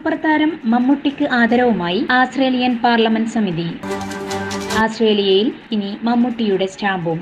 super താരം മമ്മൂട്ടിക്ക് ആദരവുമായി Australian parliament സമിതി ആസ്ട്രേലിയയിൽ ഇനി മമ്മൂട്ടിയുടെ സ്റ്റാമ്പും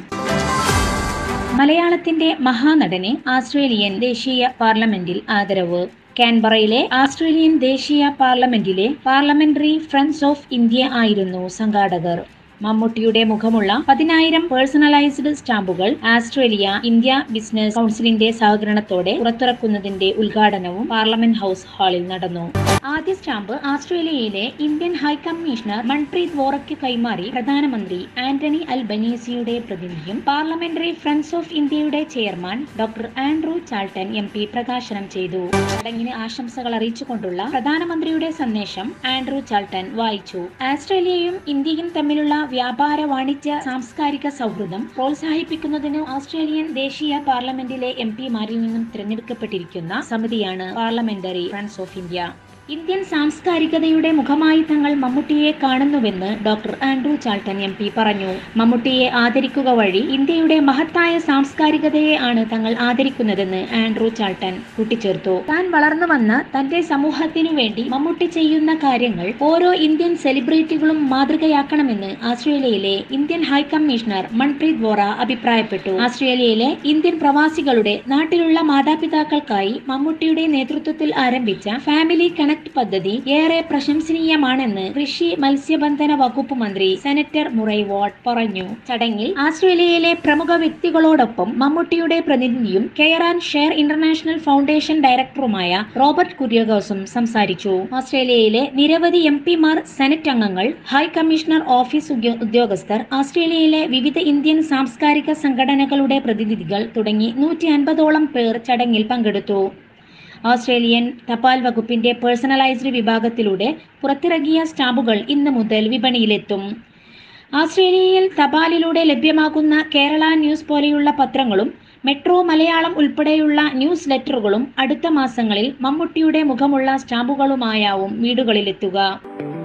മലയാളത്തിന്റെ മഹാനടന് ആസ്ട്രേലിയൻ ദേശീയ പാർലമെന്റിൽ ആദരവ് കാൻബറയിലെ ആസ്ട്രേലിയൻ ദേശീയ പാർലമെന്റിലെ പാർലമെന്ററി ഫ്രണ്ട്സ് ഓഫ് ഇന്ത്യ ആയിരുന്നു സംഘാടകർ മമ്മൂട്ടിയുടെ മുഖമുള്ള പതിനായിരം പേഴ്സണലൈസ്ഡ് സ്റ്റാമ്പുകൾ ആസ്ട്രേലിയ ഇന്ത്യ ബിസിനസ് കൗൺസിലിന്റെ സഹകരണത്തോടെ പുറത്തിറക്കുന്നതിന്റെ ഉദ്ഘാടനവും പാർലമെന്റ് ഹൗസ് ഹാളിൽ നടന്നു ആദ്യ സ്റ്റാമ്പ് ആസ്ട്രേലിയയിലെ ഇന്ത്യൻ ഹൈക്കമ്മീഷണർ മൺപ്രീത് വോറയ്ക്ക് കൈമാറി പ്രധാനമന്ത്രി ആന്റണി അൽബനീസിയുടെ പ്രതിനിധിയും പാർലമെന്ററി ഫ്രണ്ട്സ് ഓഫ് ഇന്ത്യയുടെ chairman doctor Andrew Charlton M P പ്രകാശനം ചെയ്തു ചടങ്ങിന് ആശംസകൾ അറിയിച്ചുകൊണ്ടുള്ള പ്രധാനമന്ത്രിയുടെ സന്ദേശം ആൻഡ്രൂ ചാൾട്ടൻ വായിച്ചു ആസ്ട്രേലിയയും ഇന്ത്യയും തമ്മിലുള്ള വ്യാപാര വാണിജ്യ സാംസ്കാരിക സൗഹൃദം പ്രോത്സാഹിപ്പിക്കുന്നതിന് ഓസ്ട്രേലിയൻ ദേശീയ പാർലമെന്റിലെ എം പിമാരിൽ നിന്നും തിരഞ്ഞെടുക്കപ്പെട്ടിരിക്കുന്ന സമിതിയാണ് parliamentary friends of India Indian സാംസ്കാരികതയുടെ മുഖമായി തങ്ങൾ മമ്മൂട്ടിയെ കാണുന്നുവെന്ന് doctor Andrew Charlton M P പറഞ്ഞു മമ്മൂട്ടിയെ ആദരിക്കുക വഴി ഇന്ത്യയുടെ മഹത്തായ സാംസ്കാരികതയെ ആണ് തങ്ങൾ ആദരിക്കുന്നതെന്ന് ആൻഡ്രൂ ചാൾട്ടൻ കൂട്ടിച്ചേർത്തു താൻ വളർന്നു വന്ന തന്റെ സമൂഹത്തിനു വേണ്ടി മമ്മൂട്ടി ചെയ്യുന്ന കാര്യങ്ങൾ ഓരോ ഇന്ത്യൻ സെലിബ്രിറ്റികളും മാതൃകയാക്കണമെന്ന് ആസ്ട്രേലിയയിലെ ഇന്ത്യൻ ഹൈക്കമ്മീഷണർ മൺപ്രീത് വോറ അഭിപ്രായപ്പെട്ടു ആസ്ട്രേലിയയിലെ ഇന്ത്യൻ പ്രവാസികളുടെ നാട്ടിലുള്ള മാതാപിതാക്കൾക്കായി മമ്മൂട്ടിയുടെ നേതൃത്വത്തിൽ ആരംഭിച്ച ഫാമിലി കണക്ട് പദ്ധതി ഏറെ പ്രശംസനീയമാണെന്ന് കൃഷി മത്സ്യബന്ധന വകുപ്പ് മന്ത്രി സെനറ്റർ മുറൈ വാട്ട് പറഞ്ഞു ചടങ്ങിൽ ആസ്ട്രേലിയയിലെ പ്രമുഖ വ്യക്തികളോടൊപ്പം മമ്മൂട്ടിയുടെ പ്രതിനിധിയും care and share international foundation ഡയറക്ടറുമായ റോബർട്ട് കുര്യോഗോസും സംസാരിച്ചു ഓസ്ട്രേലിയയിലെ നിരവധി എം പിമാർ സെനറ്റ് അംഗങ്ങൾ ഹൈ കമ്മീഷണർ ഓഫീസ് ഉദ്യോ- ഉദ്യോഗസ്ഥർ ഓസ്ട്രേലിയയിലെ വിവിധ ഇന്ത്യൻ സാംസ്കാരിക സംഘടനകളുടെ പ്രതിനിധികൾ തുടങ്ങി നൂറ്റി അൻപതോളം പേർ ചടങ്ങിൽ പങ്കെടുത്തു ഓസ്ട്രേലിയൻ തപാൽ വകുപ്പിന്റെ പേഴ്സണലൈസ്ഡ് വിഭാഗത്തിലൂടെ പുറത്തിറങ്ങിയ സ്റ്റാമ്പുകൾ ഇന്ന് മുതൽ വിപണിയിലെത്തും ഓസ്ട്രേലിയയിൽ തപാലിലൂടെ ലഭ്യമാകുന്ന കേരള ന്യൂസ് പോലെയുള്ള പത്രങ്ങളും മെട്രോ മലയാളം ഉൾപ്പെടെയുള്ള ന്യൂസ് ലെറ്ററുകളും അടുത്ത മാസങ്ങളിൽ മമ്മൂട്ടിയുടെ മുഖമുള്ള സ്റ്റാമ്പുകളുമായാവും വീടുകളിലെത്തുക